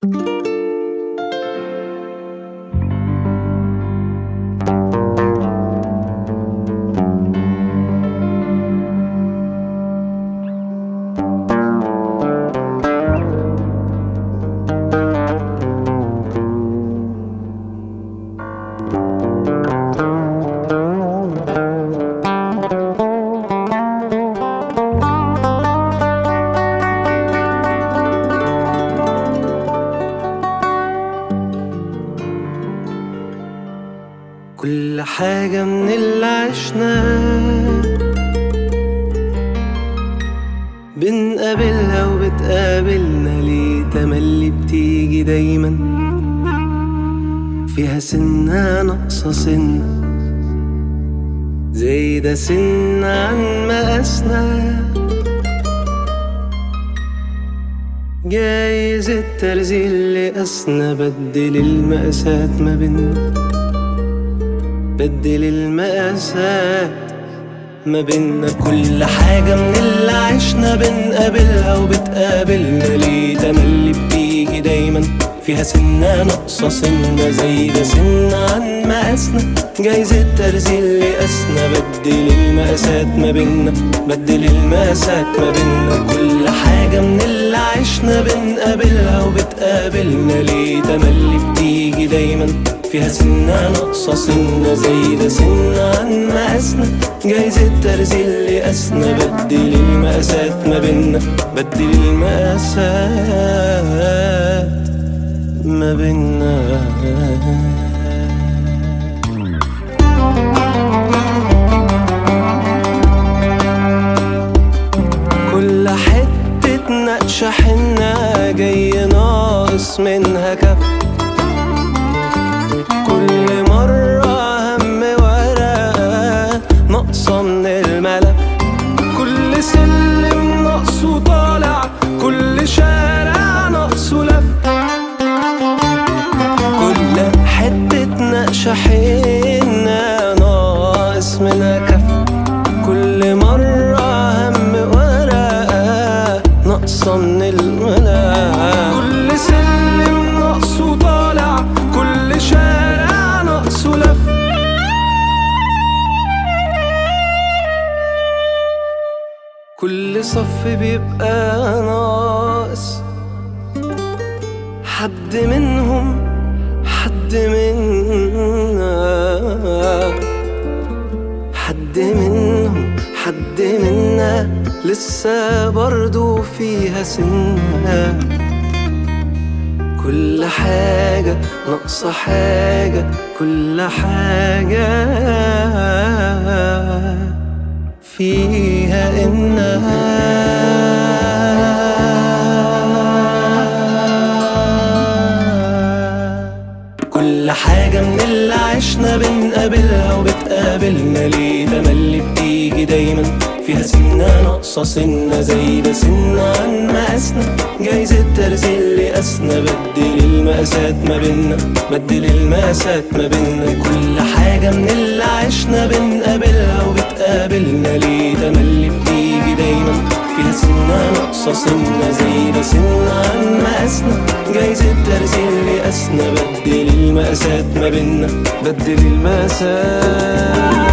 كل حاجة من اللي عشناه بنقابلها وبتقابلنا ليه تملي بتيجي دايما فيها سنة ناقصة سنة زايدة سنة عن مقاسنا جايز الترزيل اللي قاسنا بدل المقاسات ما بينا بدل المقاسات ما بينا كل حاجة من اللي عشنا بنقابلها وبتقابلنا ليه تملي بتيجي دايما فيها سنة ناقصة سنة زايدة سنة عن مقاسنا جايز الترزيل اللي قاسنا بدل المقاسات ما بينا بدل المقاسات ما بينا كل حاجة من اللي عشنا بنقابلها وبتقابلنا ليه تملي بتيجي دايما فيها سنة ناقصة سنة زايدة سنة عن مقاسنا جايز الترزيل اللي قاسنا بدل المقاسات ما بينا بدل المقاسات ما بينا كل حتة نقشة حنة جاي ناقص منها كف كل مرة هم ورقة ناقصة من الملف كل سلم ناقصه طالع كل شارع ناقصه لف كل حتة نقشة حنة ناقص منها كف كل مرة هم ورقة ناقصة من الملف كل سلم ناقصه طالع كل شارع ناقصه لف كل صف بيبقى ناقص حد منهم حد منا حد منهم حد منا لسه برضو فيها سنة كل حاجة ناقصة حاجة كل حاجة فيها إنها كل حاجة من اللي عشنا بنقابلها وبتقابلنا ليه تملي بتيجي دايما فيها سنة ناقصة سنة زايدة سنة عن مقاسنا جايز الترزيل اللي قاسنا بدل المقاسات ما بينا بدل المقاسات ما بينا كل حاجة من اللي عشنا بنقابلها وبتقابلنا ليه تملي بتيجي دايما فيها سنة ناقصة سنة زايدة سنة عن مقاسنا جايز الترزيل اللي قاسنا بدل المقاسات ما بينا بدل المقاسات